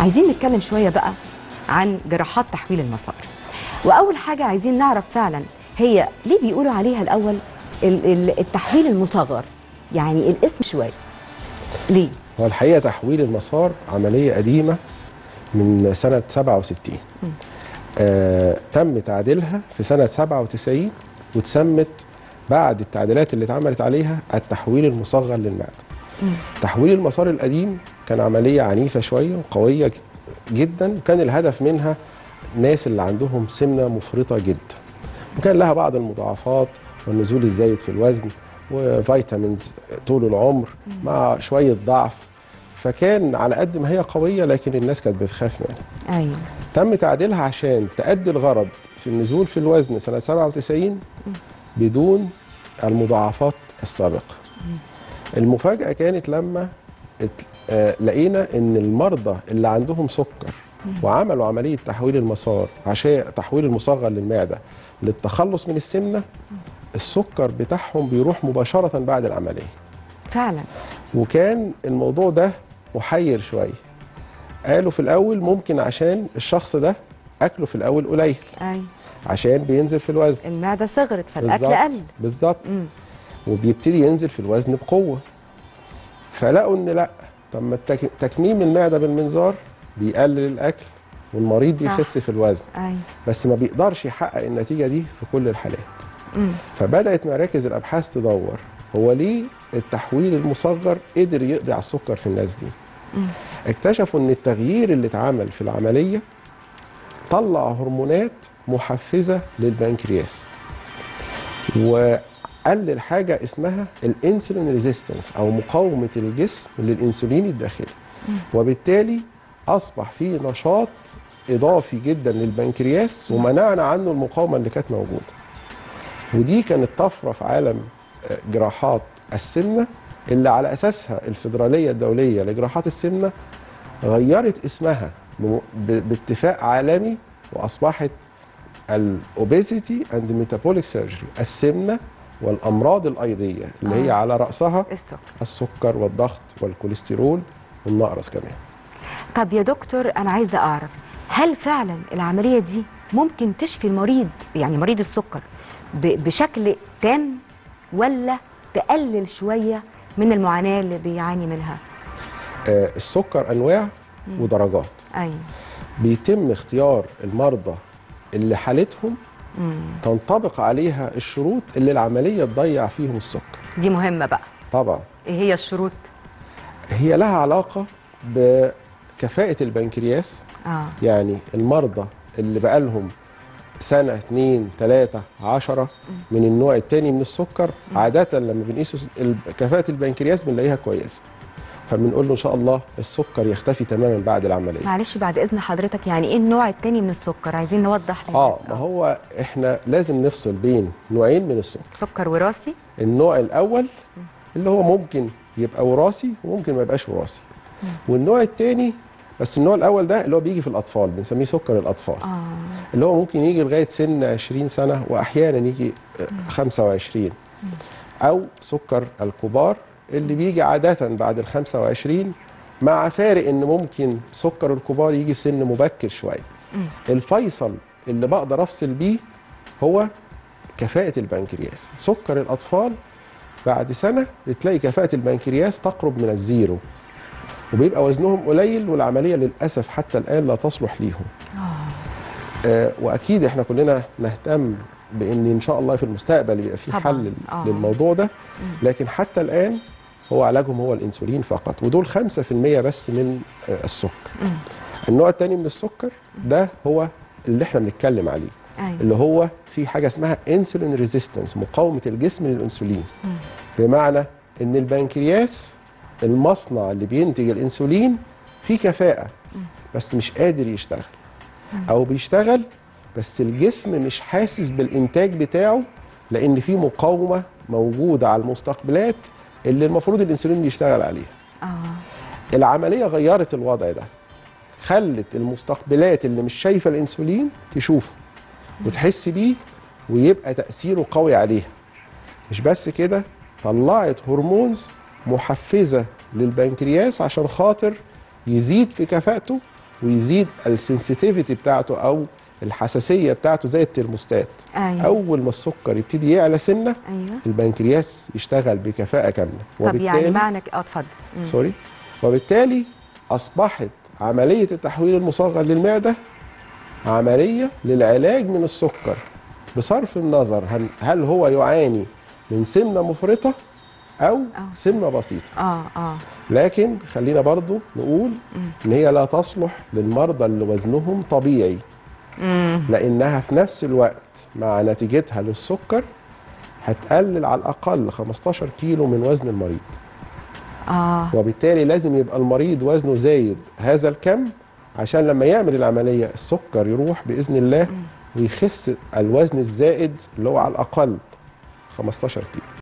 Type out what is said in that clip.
عايزين نتكلم شويه بقى عن جراحات تحويل المسار واول حاجه عايزين نعرف فعلا هي ليه بيقولوا عليها الاول ال- ال- التحويل المصغر يعني الاسم شويه ليه هو الحقيقه تحويل المسار عمليه قديمه من سنه 67 آه تم تعديلها في سنه 97 واتسمت بعد التعديلات اللي اتعملت عليها التحويل المصغر للمعده تحويل المسار القديم كان عمليه عنيفه شويه وقويه ج- جدا وكان الهدف منها الناس اللي عندهم سمنه مفرطه جدا وكان لها بعض المضاعفات والنزول الزايد في الوزن وفيتامينز طول العمر مع شويه ضعف فكان على قد ما هي قويه لكن الناس كانت بتخاف منها ايوه تم تعديلها عشان تأدي الغرض في النزول في الوزن سنة 97 بدون المضاعفات السابقة المفاجأة كانت لما ات- آه، لقينا ان المرضى اللي عندهم سكر وعملوا عملية تحويل المسار عشان تحويل المصغر للمعدة للتخلص من السمنة السكر بتاعهم بيروح مباشرة بعد العملية فعلا وكان الموضوع ده محير شوية قالوا في الأول ممكن عشان الشخص ده أكله في الأول قليل ايوه عشان بينزل في الوزن المعده صغرت فالاكل بالظبط قل بالظبط مم. وبيبتدي ينزل في الوزن بقوة فلقوا إن لأ طب ما التك- تكميم المعدة بالمنظار بيقلل الأكل والمريض صح. بيخس في الوزن ايوه بس ما بيقدرش يحقق النتيجة دي في كل الحالات مم. فبدأت مراكز الأبحاث تدور هو ليه التحويل المصغر قدر يقضي على السكر في الناس دي مم. اكتشفوا ان التغيير اللي اتعمل في العملية طلع هرمونات محفزة للبنكرياس وقلل حاجة اسمها الانسولين ريزيستنس او مقاومة الجسم للانسولين الداخلي وبالتالي اصبح في نشاط اضافي جدا للبنكرياس ومنعنا عنه المقاومة اللي كانت موجودة ودي كانت طفره في عالم آه، جراحات السمنه اللي على اساسها الفدراليه الدوليه لجراحات السمنه غيرت اسمها بم- ب- باتفاق عالمي واصبحت الاوبيسيتي اند ميتابوليك سيرجري السمنه والامراض الايضيه اللي هي آه. على راسها السكر السكر والضغط والكوليسترول والنقرس كمان طب يا دكتور انا عايزه اعرف هل فعلا العمليه دي ممكن تشفي المريض يعني مريض السكر ب- بشكل تام ولا تقلل شويه من المعاناه اللي بيعاني منها آه، السكر انواع ودرجات ايوه بيتم اختيار المرضى اللي حالتهم مم. تنطبق عليها الشروط اللي العملية تضيع فيهم السكر دي مهمه بقى طبعا ايه هي الشروط هي لها علاقة بكفاءة البنكرياس اه يعني المرضى اللي بقالهم سنة اتنين تلاتة عشرة من النوع التاني من السكر عادة لما بنقيس ال- كفاءة البنكرياس بنلاقيها كويسة فبنقول له إن شاء الله السكر يختفي تماما بعد العملية معلش بعد اذن حضرتك يعني ايه النوع التاني من السكر عايزين نوضح للناس. اه ما هو احنا لازم نفصل بين نوعين من السكر سكر وراثي النوع الاول اللي هو ممكن يبقى وراثي وممكن ما يبقاش وراثي والنوع الثاني بس النوع الاول ده اللي هو بيجي في الاطفال بنسميه سكر الاطفال اه اللي هو ممكن يجي لغايه سن 20 سنه واحيانا يجي آه، 25 او سكر الكبار اللي بيجي عاده بعد ال 25 مع فارق ان ممكن سكر الكبار يجي في سن مبكر شويه الفيصل اللي بقدر افصل بيه هو كفاءة البنكرياس سكر الأطفال بعد سنة بتلاقي كفاءة البنكرياس تقرب من الزيرو وبيبقى وزنهم قليل والعملية للأسف حتى الآن لا تصلح ليهم آه وأكيد إحنا كلنا نهتم بأن إن شاء الله في المستقبل يبقى في طبعاً. حل آه. للموضوع ده لكن حتى الآن هو علاجهم هو الانسولين فقط ودول 5% بس من آه، السكر النوع الثاني من السكر ده هو اللي احنا بنتكلم عليه ايوه اللي هو في حاجه اسمها انسولين ريزيستنس مقاومه الجسم للانسولين بمعنى ان البنكرياس المصنع اللي بينتج الانسولين فيه كفاءه بس مش قادر يشتغل او بيشتغل بس الجسم مش حاسس بالانتاج بتاعه لان في مقاومه موجوده على المستقبلات اللي المفروض الانسولين بيشتغل عليها اه العمليه غيرت الوضع ده خلت المستقبلات اللي مش شايفه الانسولين تشوفه وتحس بيه ويبقى تاثيره قوي عليها مش بس كده طلعت هرمونز محفزه للبنكرياس عشان خاطر يزيد في كفاءته ويزيد السنسيتيفيتي بتاعته او الحساسيه بتاعته زي الترموستات ايوه اول ما السكر يبتدي يعلى سنه ايوه البنكرياس يشتغل بكفاءه كامله طب يعني معنى ك- اه اتفضل مم. سوري وبالتالي اصبحت عمليه التحويل المصغر للمعده عمليه للعلاج من السكر بصرف النظر هل, هل هو يعاني من سمنه مفرطه او آه. سمنه بسيطه اه اه لكن خلينا برضو نقول ان هي لا تصلح للمرضى اللي وزنهم طبيعي مم. لانها في نفس الوقت مع نتيجتها للسكر هتقلل على الاقل 15 كيلو من وزن المريض اه وبالتالي لازم يبقى المريض وزنه زايد هذا الكم عشان لما يعمل العمليه السكر يروح باذن الله ويخس الوزن الزائد اللي هو على الاقل 15 كيلو